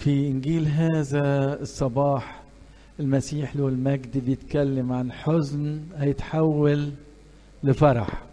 في إنجيل هذا الصباح المسيح له المجد بيتكلم عن حزن هيتحول لفرح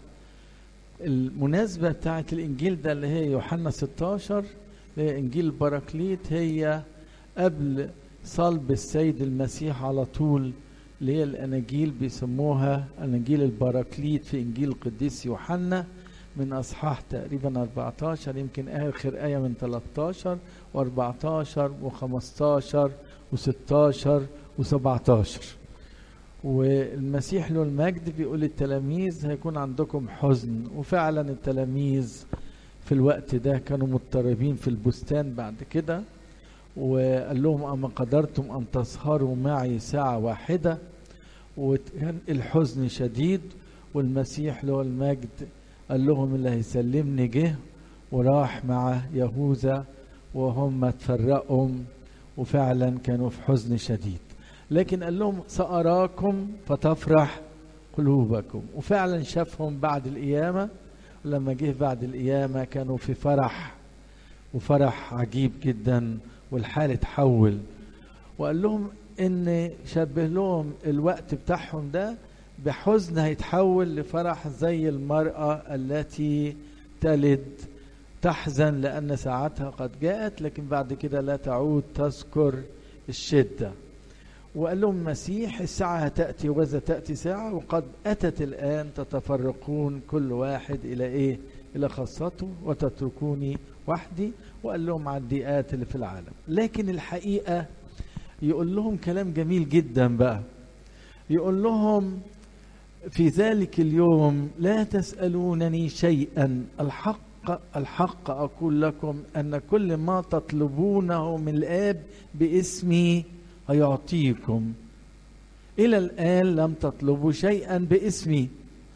المناسبة بتاعت الإنجيل ده اللي هي يوحنا 16 اللي هي إنجيل البراكليت هي قبل صلب السيد المسيح على طول اللي هي الأناجيل بيسموها أناجيل البراكليت في إنجيل القديس يوحنا من أصحاح تقريبا 14 يمكن آخر آية من 13 و14 و15 و16 و17 والمسيح له المجد بيقول للتلاميذ هيكون عندكم حزن وفعلا التلاميذ في الوقت ده كانوا مضطربين في البستان بعد كده وقال لهم أما قدرتم أن تسهروا معي ساعة واحدة وكان الحزن شديد والمسيح له المجد قال لهم اللي هيسلمني جه وراح مع يهوذا وهم تفرقوا وفعلا كانوا في حزن شديد لكن قال لهم سأراكم فتفرح قلوبكم وفعلا شافهم بعد القيامة ولما جه بعد القيامة كانوا في فرح وفرح عجيب جدا والحال اتحول وقال لهم ان شبه لهم الوقت بتاعهم ده بحزن هيتحول لفرح زي المرأة التي تلد تحزن لأن ساعتها قد جاءت لكن بعد كده لا تعود تذكر الشدة وقال لهم المسيح الساعة هتأتي وإذا تأتي ساعة وقد أتت الآن تتفرقون كل واحد إلى إيه إلى خاصته وتتركوني وحدي وقال لهم عن الضيقات اللي في العالم لكن الحقيقة يقول لهم كلام جميل جدا بقى يقول لهم في ذلك اليوم لا تسألونني شيئا الحق الحق أقول لكم أن كل ما تطلبونه من الآب باسمي هيعطيكم إلى الآن لم تطلبوا شيئا باسمي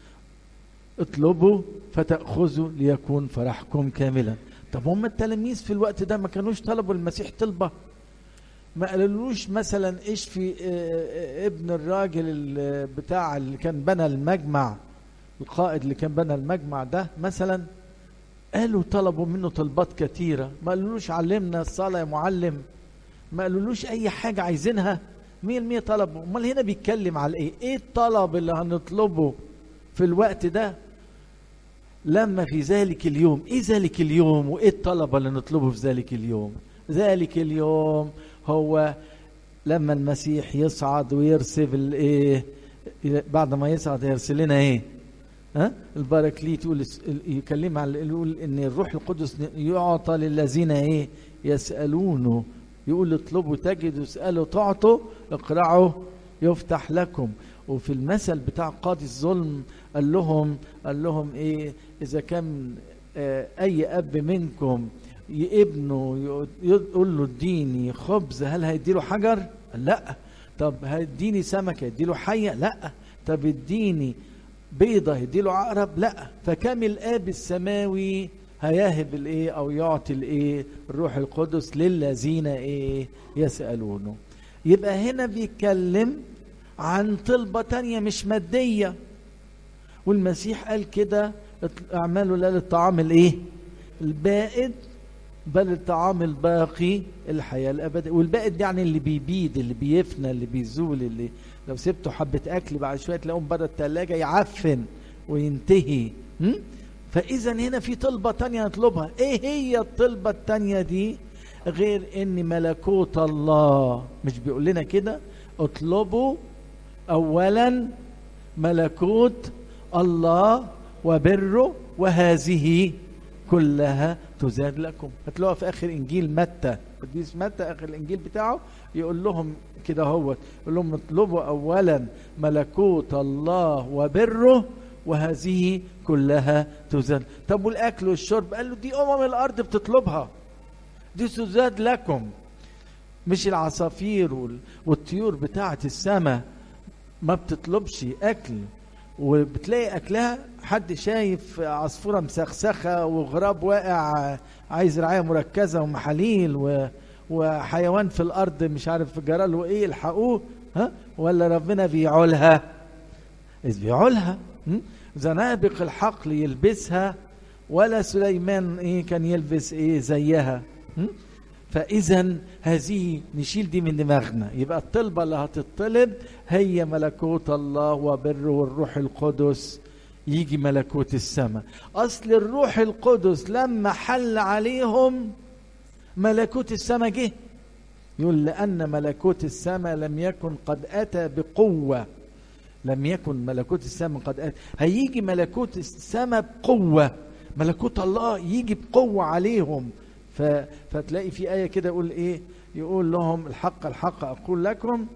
اطلبوا فتأخذوا ليكون فرحكم كاملا طب هم التلاميذ في الوقت ده ما كانوش طلبوا المسيح طلبة ما قالولوش مثلا ايش في ابن الراجل بتاع اللي كان بنى المجمع القائد اللي كان بنى المجمع ده مثلا قالوا طلبوا منه طلبات كثيرة ما قالولوش علمنا الصلاة يا معلم ما قالولوش أي حاجة عايزينها مية المية طلبوا امال هنا بيتكلم على ايه ايه الطلب اللي هنطلبه في الوقت ده لما في ذلك اليوم ايه ذلك اليوم وايه الطلب اللي نطلبه في ذلك اليوم ذلك اليوم هو لما المسيح يصعد ويرسل الايه بعد ما يصعد يرسل لنا ايه ها الباركليت يقول يكلم على يقول ان الروح القدس يعطى للذين ايه يسالونه يقول اطلبوا تجدوا اسالوا تعطوا اقرعوا يفتح لكم وفي المثل بتاع قاضي الظلم قال لهم قال لهم ايه اذا كان آه اي اب منكم ابنه يقول له اديني خبز هل هيديله حجر لا طب هيديني سمكه يديله حيه لا طب اديني بيضه يديله عقرب لا فكم الاب السماوي هيهب الايه او يعطي الايه الروح القدس للذين ايه يسالونه يبقى هنا بيتكلم عن طلبه تانية مش ماديه والمسيح قال كده اعملوا لا للطعام الايه البائد بل الطعام الباقي الحياة الأبدية والبائد يعني اللي بيبيد اللي بيفنى اللي بيزول اللي لو سبته حبة أكل بعد شوية تلاقيهم بره التلاجة يعفن وينتهي م? فإذا هنا في طلبة تانية نطلبها إيه هي الطلبة التانية دي غير إن ملكوت الله مش بيقول لنا كده اطلبوا أولا ملكوت الله وبره وهذه كلها تزاد لكم هتلاقوها في اخر انجيل متى قديس متى اخر الانجيل بتاعه يقول لهم كده هو يقول لهم اطلبوا اولا ملكوت الله وبره وهذه كلها تزاد طب والاكل والشرب قال له دي امم الارض بتطلبها دي تزاد لكم مش العصافير والطيور بتاعه السماء ما بتطلبش اكل وبتلاقي اكلها حد شايف عصفوره مسخسخه وغراب واقع عايز رعايه مركزه ومحاليل و... وحيوان في الارض مش عارف جراله ايه الحقوه ها ولا ربنا بيعولها اذ بيعولها زنابق الحقل يلبسها ولا سليمان ايه كان يلبس ايه زيها فاذا هذه نشيل دي من دماغنا يبقى الطلبه اللي هتطلب هي ملكوت الله وبره والروح القدس يجي ملكوت السماء اصل الروح القدس لما حل عليهم ملكوت السماء جه يقول لان ملكوت السماء لم يكن قد اتى بقوه لم يكن ملكوت السماء قد اتى هيجي ملكوت السماء بقوه ملكوت الله يجي بقوه عليهم ف... فتلاقي في ايه كده يقول ايه يقول لهم الحق الحق اقول لكم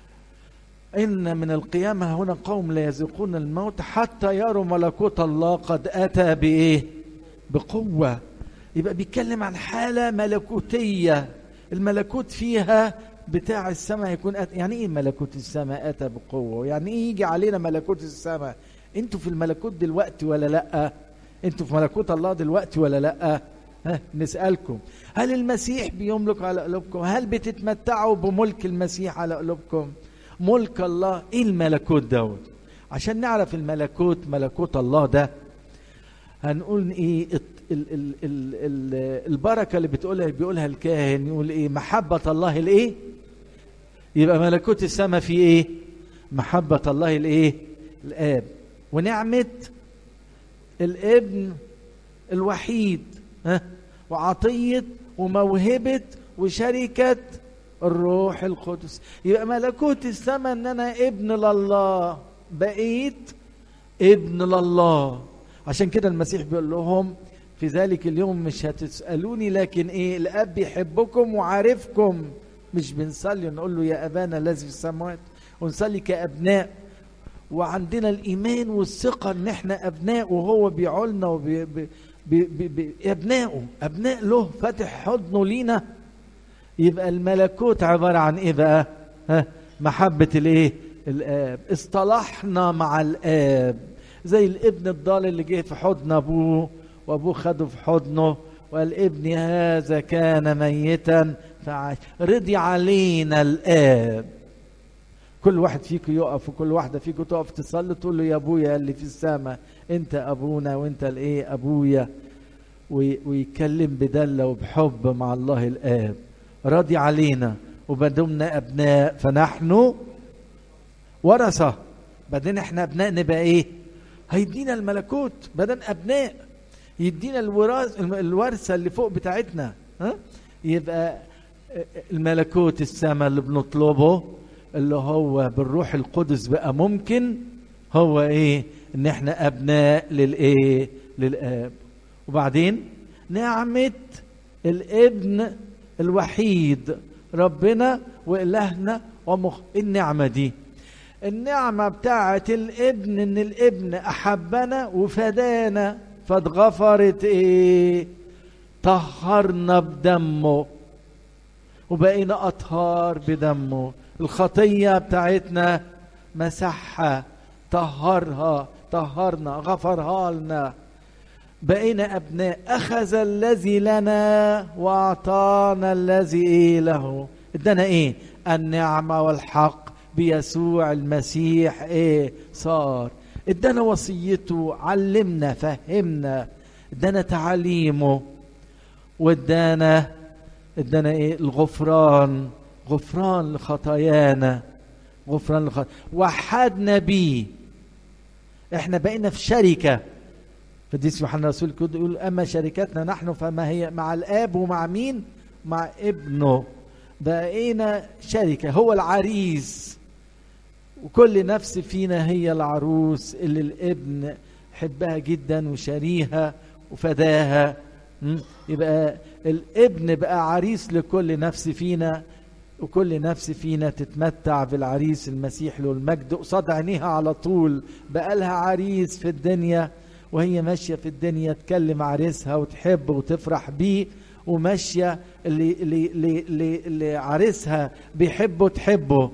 إن من القيامة هنا قوم لا يذوقون الموت حتى يروا ملكوت الله قد أتى بإيه؟ بقوة يبقى بيتكلم عن حالة ملكوتية الملكوت فيها بتاع السماء يكون أت... يعني إيه ملكوت السماء أتى بقوة؟ يعني إيه يجي علينا ملكوت السماء؟ أنتوا في الملكوت دلوقتي ولا لأ؟ أنتوا في ملكوت الله دلوقتي ولا لأ؟ ها نسألكم هل المسيح بيملك على قلوبكم؟ هل بتتمتعوا بملك المسيح على قلوبكم؟ ملك الله ايه الملكوت دوت عشان نعرف الملكوت ملكوت الله ده هنقول ايه ال ال ال ال ال البركه اللي بتقولها بيقولها الكاهن يقول ايه محبه الله الايه يبقى ملكوت السماء في ايه محبه الله الايه الاب ونعمه الابن الوحيد ها وعطيه وموهبه وشركه الروح القدس يبقى ملكوت السماء ان انا ابن لله بقيت ابن لله عشان كده المسيح بيقول لهم في ذلك اليوم مش هتسالوني لكن ايه الاب يحبكم وعارفكم مش بنصلي نقول له يا ابانا الذي في السماوات ونصلي كابناء وعندنا الايمان والثقه ان احنا ابناء وهو بيعولنا وبي بي بي بي بي ابنائه ابناء له فاتح حضنه لينا يبقى الملكوت عبارة عن ايه بقى ها محبة الايه الاب اصطلحنا مع الاب زي الابن الضال اللي جه في حضن ابوه وابوه خده في حضنه وقال ابني هذا كان ميتا فعاش رضي علينا الاب كل واحد فيكم يقف وكل واحده فيكم تقف تصلي تقول له يا ابويا اللي في السماء انت ابونا وانت الايه ابويا ويتكلم بدله وبحب مع الله الاب راضي علينا وبدمنا ابناء فنحن ورثه بعدين احنا ابناء نبقى ايه هيدينا الملكوت بدل ابناء يدينا الوراث الورثه اللي فوق بتاعتنا ها يبقى الملكوت السماء اللي بنطلبه اللي هو بالروح القدس بقى ممكن هو ايه ان احنا ابناء للايه للاب وبعدين نعمه الابن الوحيد ربنا وإلهنا ومخ النعمة دي النعمة بتاعة الابن ان الابن احبنا وفدانا فاتغفرت ايه طهرنا بدمه وبقينا اطهار بدمه الخطية بتاعتنا مسحها طهرها طهرنا غفرها لنا بقينا أبناء أخذ الذي لنا وأعطانا الذي إيه له ادانا إيه النعمة والحق بيسوع المسيح إيه صار ادانا وصيته علمنا فهمنا ادانا تعاليمه وادانا ادانا ايه الغفران غفران لخطايانا غفران لخطايانا وحدنا بيه احنا بقينا في شركه قديس يوحنا الرسول كده يقول اما شركتنا نحن فما هي مع الاب ومع مين مع ابنه بقينا شركه هو العريس وكل نفس فينا هي العروس اللي الابن حبها جدا وشاريها وفداها يبقى الابن بقى عريس لكل نفس فينا وكل نفس فينا تتمتع بالعريس المسيح له المجد قصاد عينيها على طول بقى لها عريس في الدنيا وهي ماشيه في الدنيا تكلم عريسها وتحبه وتفرح بيه وماشيه اللي اللي اللي اللي, اللي عريسها بيحبه تحبه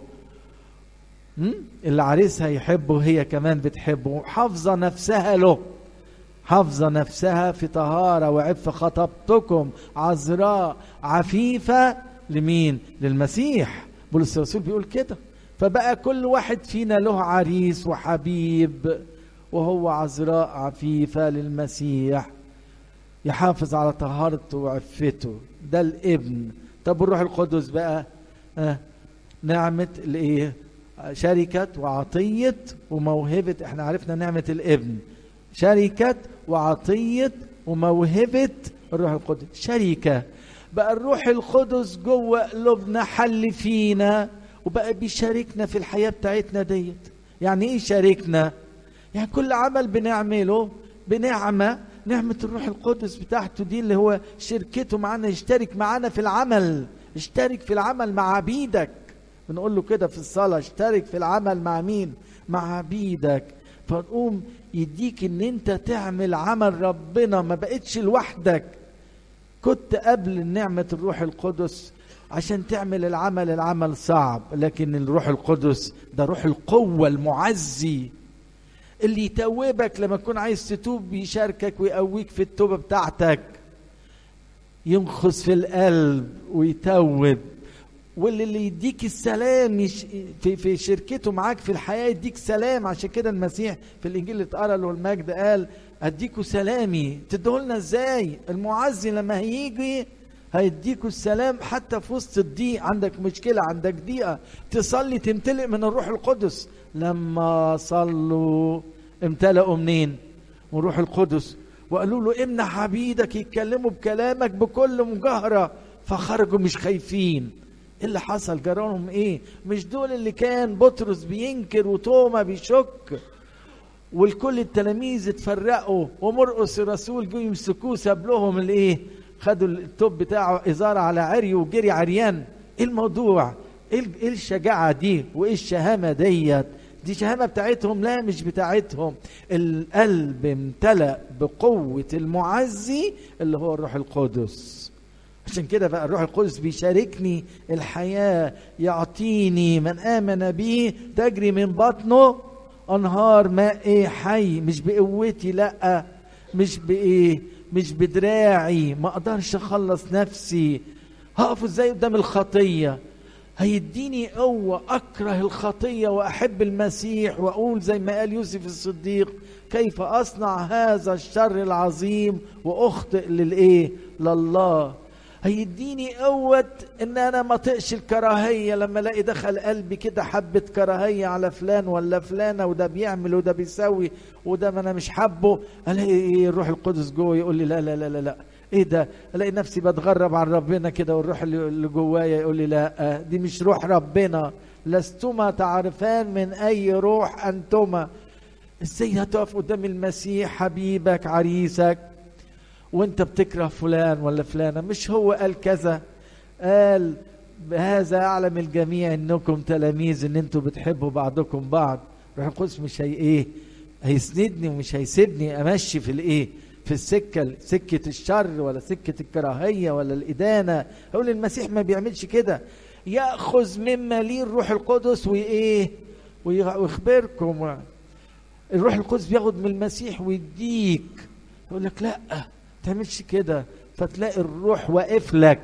اللي عريسها يحبه هي كمان بتحبه حافظه نفسها له حافظه نفسها في طهاره وعفه خطبتكم عذراء عفيفه لمين للمسيح بولس الرسول بيقول كده فبقى كل واحد فينا له عريس وحبيب وهو عذراء عفيفة للمسيح يحافظ على طهارته وعفته ده الابن طب الروح القدس بقى آه نعمة الايه شركة وعطية وموهبة احنا عرفنا نعمة الابن شركة وعطية وموهبة الروح القدس شركة بقى الروح القدس جوه قلوبنا حل فينا وبقى بيشاركنا في الحياة بتاعتنا ديت يعني ايه شاركنا يعني كل عمل بنعمله بنعمة نعمة الروح القدس بتاعته دي اللي هو شركته معانا يشترك معانا في العمل اشترك في العمل مع عبيدك بنقول له كده في الصلاة اشترك في العمل مع مين مع عبيدك فتقوم يديك ان انت تعمل عمل ربنا ما بقتش لوحدك كنت قبل نعمة الروح القدس عشان تعمل العمل العمل صعب لكن الروح القدس ده روح القوة المعزي اللي يتوبك لما تكون عايز تتوب بيشاركك ويقويك في التوبة بتاعتك ينخس في القلب ويتوب واللي اللي يديك السلام يش في في شركته معاك في الحياه يديك سلام عشان كده المسيح في الانجيل اللي اتقرا له المجد قال اديكوا سلامي تدولنا ازاي المعزي لما هيجي هيديكوا السلام حتى في وسط الضيق عندك مشكله عندك ضيقه تصلي تمتلئ من الروح القدس لما صلوا امتلأوا منين من الروح القدس وقالوا له امنع عبيدك يتكلموا بكلامك بكل مجاهره فخرجوا مش خايفين ايه اللي حصل جرالهم ايه مش دول اللي كان بطرس بينكر وتوما بيشك والكل التلاميذ اتفرقوا ومرقس الرسول جوا يمسكوه ساب لهم الايه خدوا التوب بتاعه ازاره على عري وجري عريان ايه الموضوع ايه ايه الشجاعه دي وايه الشهامه ديت دي شهامة بتاعتهم لا مش بتاعتهم القلب امتلأ بقوة المعزي اللي هو الروح القدس عشان كده بقى الروح القدس بيشاركني الحياة يعطيني من آمن به تجري من بطنه أنهار ماء حي مش بقوتي لأ مش بإيه مش بدراعي ما أقدرش أخلص نفسي هقف ازاي قدام الخطية هيديني قوة أكره الخطية وأحب المسيح وأقول زي ما قال يوسف الصديق كيف أصنع هذا الشر العظيم وأخطئ للإيه لله هيديني قوة ان انا ما طقش الكراهية لما الاقي دخل قلبي كده حبة كراهية على فلان ولا فلانة وده بيعمل وده بيسوي وده ما انا مش حابه الاقي إيه الروح القدس جوه يقول لي لا لا لا لا, لا. ايه ده الاقي نفسي بتغرب عن ربنا كده والروح اللي جوايا يقول لي لا دي مش روح ربنا لستما تعرفان من اي روح انتما ازاي هتقف قدام المسيح حبيبك عريسك وانت بتكره فلان ولا فلانه مش هو قال كذا قال بهذا اعلم الجميع انكم تلاميذ ان انتم بتحبوا بعضكم بعض روح القدس مش هي ايه هيسندني ومش هيسيبني امشي في الايه في السكه سكه الشر ولا سكه الكراهيه ولا الادانه هقول المسيح ما بيعملش كده ياخذ مما ليه الروح القدس وايه ويخبركم الروح القدس بياخد من المسيح ويديك يقول لك لا تعملش كده فتلاقي الروح واقف لك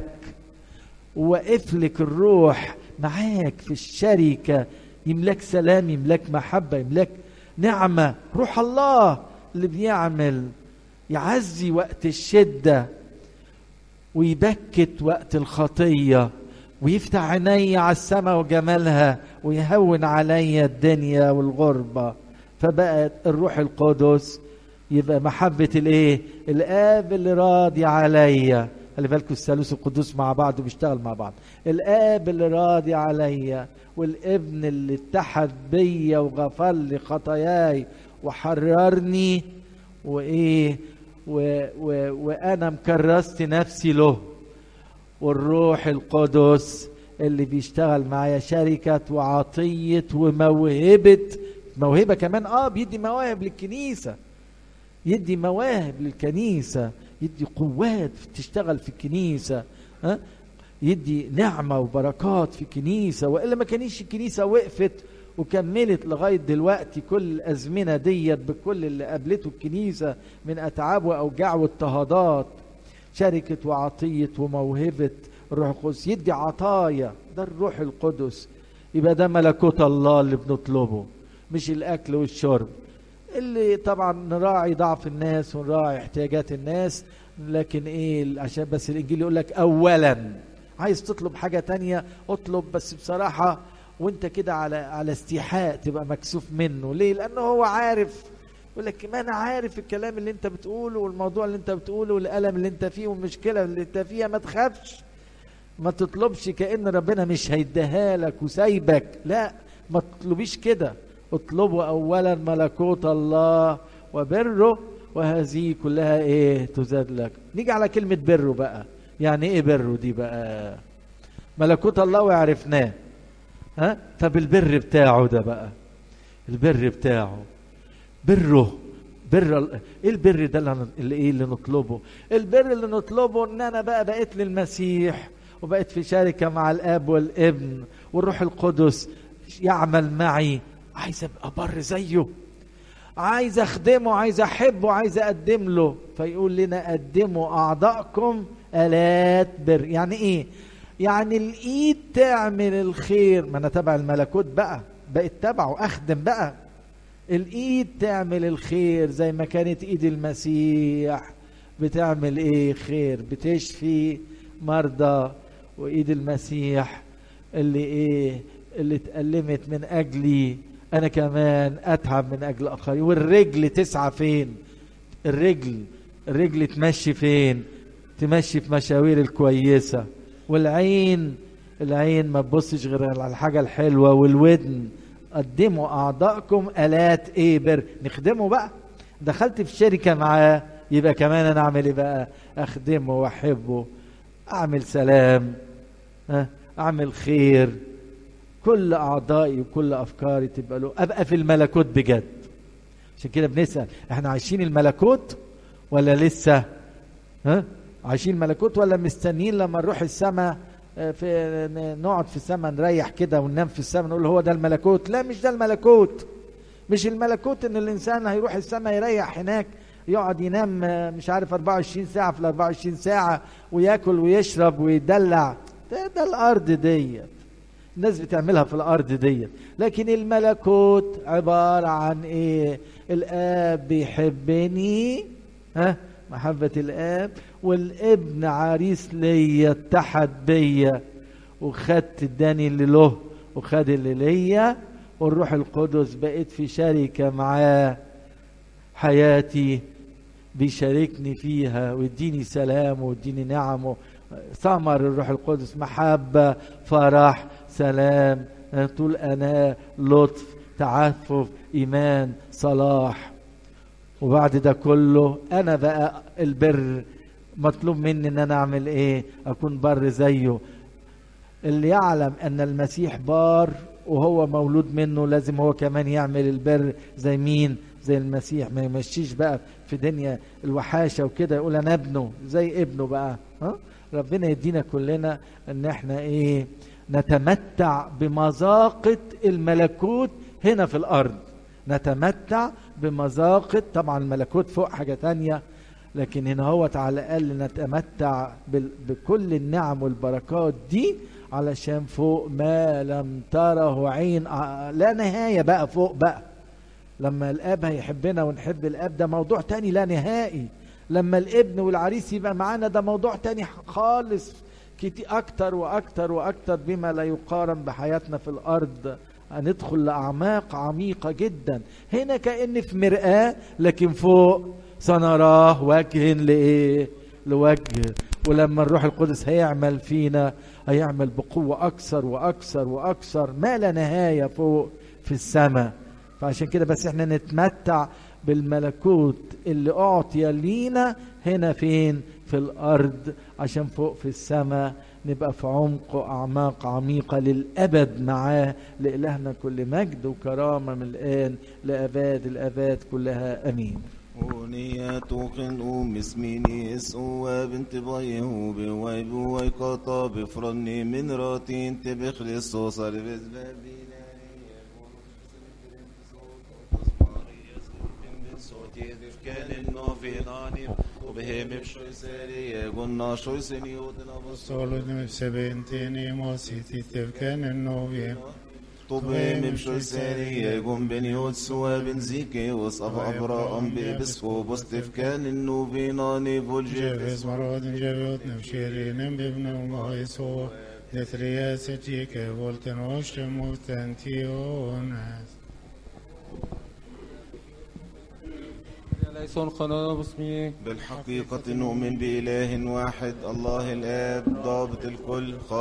واقف لك الروح معاك في الشركة يملك سلام يملك محبة يملك نعمة روح الله اللي بيعمل يعزي وقت الشدة ويبكت وقت الخطية ويفتح عيني على السماء وجمالها ويهون علي الدنيا والغربة فبقت الروح القدس يبقى محبة الايه الاب اللي راضي عليا خلي بالكم الثالوث القدوس مع بعض وبيشتغل مع بعض الاب اللي راضي عليا والابن اللي اتحد بيا وغفر لي خطاياي وحررني وايه و و وانا مكرست نفسي له والروح القدس اللي بيشتغل معايا شركة وعطية وموهبة موهبة كمان اه بيدي مواهب للكنيسة يدي مواهب للكنيسة يدي قوات تشتغل في الكنيسة ها يدي نعمة وبركات في الكنيسة وإلا ما كانش الكنيسة وقفت وكملت لغاية دلوقتي كل الأزمنة ديت بكل اللي قابلته الكنيسة من أتعاب وأوجاع واضطهادات شركة وعطية وموهبة الروح القدس يدي عطايا ده الروح القدس يبقى ده ملكوت الله اللي بنطلبه مش الأكل والشرب اللي طبعا نراعي ضعف الناس ونراعي احتياجات الناس لكن ايه عشان بس الانجيل يقول لك اولا عايز تطلب حاجة تانية اطلب بس بصراحة وانت كده على على استيحاء تبقى مكسوف منه ليه لانه هو عارف يقول لك ما انا عارف الكلام اللي انت بتقوله والموضوع اللي انت بتقوله والالم اللي انت فيه والمشكله اللي انت فيها ما تخافش ما تطلبش كأن ربنا مش هيديها لك وسايبك لا ما تطلبيش كده اطلبوا اولا ملكوت الله وبره وهذه كلها ايه تزاد لك نيجي على كلمة بره بقى يعني ايه بره دي بقى ملكوت الله وعرفناه ها طب البر بتاعه ده بقى البر بتاعه بره بر ايه البر ده اللي, اللي ايه اللي نطلبه البر اللي نطلبه ان انا بقى بقيت للمسيح وبقيت في شركه مع الاب والابن والروح القدس يعمل معي عايز ابقى بر زيه عايز اخدمه عايز احبه عايز اقدم له فيقول لنا قدموا اعضائكم الات بر يعني ايه يعني الايد تعمل الخير ما انا تبع الملكوت بقى بقيت تبعه اخدم بقى الايد تعمل الخير زي ما كانت ايد المسيح بتعمل ايه خير بتشفي مرضى وايد المسيح اللي ايه اللي اتألمت من اجلي انا كمان اتعب من اجل اخرين والرجل تسعى فين الرجل الرجل تمشي فين تمشي في مشاوير الكويسه والعين العين ما تبصش غير على الحاجه الحلوه والودن قدموا اعضائكم الات ايه بر نخدمه بقى دخلت في شركه معاه يبقى كمان انا اعمل ايه بقى اخدمه واحبه اعمل سلام اعمل خير كل اعضائي وكل افكاري تبقى له ابقى في الملكوت بجد عشان كده بنسال احنا عايشين الملكوت ولا لسه ها عايشين الملكوت ولا مستنيين لما نروح السماء في نقعد في السماء نريح كده وننام في السماء نقول هو ده الملكوت لا مش ده الملكوت مش الملكوت ان الانسان هيروح السماء يريح هناك يقعد ينام مش عارف 24 ساعه في ال 24 ساعه وياكل ويشرب ويدلع ده, ده الارض ديت الناس بتعملها في الارض ديت لكن الملكوت عباره عن ايه الاب بيحبني ها محبة الآب والابن عريس ليا اتحد بيا وخدت اداني اللي له وخد اللي ليا والروح القدس بقيت في شركة معاه حياتي بيشاركني فيها ويديني سلام ويديني نعمه ثمر الروح القدس محبة فرح سلام طول أنا لطف تعفف إيمان صلاح وبعد ده كله انا بقى البر مطلوب مني ان انا اعمل ايه اكون بر زيه اللي يعلم ان المسيح بار وهو مولود منه لازم هو كمان يعمل البر زي مين زي المسيح ما يمشيش بقى في دنيا الوحاشه وكده يقول انا ابنه زي ابنه بقى ها ربنا يدينا كلنا ان احنا ايه نتمتع بمذاقه الملكوت هنا في الارض نتمتع بمذاقة طبعا الملكوت فوق حاجة تانية لكن هنا هو على الأقل نتمتع بكل النعم والبركات دي علشان فوق ما لم تره عين لا نهاية بقى فوق بقى لما الأب هيحبنا ونحب الأب ده موضوع تاني لا نهائي لما الابن والعريس يبقى معانا ده موضوع تاني خالص كتير أكتر وأكتر وأكتر بما لا يقارن بحياتنا في الأرض هندخل لأعماق عميقة جدا هنا كأن في مرآة لكن فوق سنراه وجه لإيه لوجه ولما الروح القدس هيعمل فينا هيعمل بقوة أكثر وأكثر وأكثر ما لا نهاية فوق في السماء فعشان كده بس احنا نتمتع بالملكوت اللي أعطي لينا هنا فين في الأرض عشان فوق في السماء نبقى في عمق وأعماق عميقة للأبد معاه لإلهنا كل مجد وكرامة من الآن لأباد الأباد كلها أمين ونياتوخن أم اسميني اسقوا بنت بيه بوايب ويقطع بفرني من راتين تبخلص صار بزبابي كان النوفيناني وبهم بشوي ساري قلنا شوي سني ودنا Solo noi sebentini mositi tevken novie, طبهم بشوي ساري يقوم بن يوتسوا بن زيكي وصف أبراء بإبسكو بوستف كان النوفيناني فولجيفس جيفس مرود جيفوت نفشيرين بابن ومايسو دثرياس جيك فولتن وشتم وتنتيونس ليسون خنا باسمي بالحقيقة نؤمن بإله واحد الله الآب ضابط الكل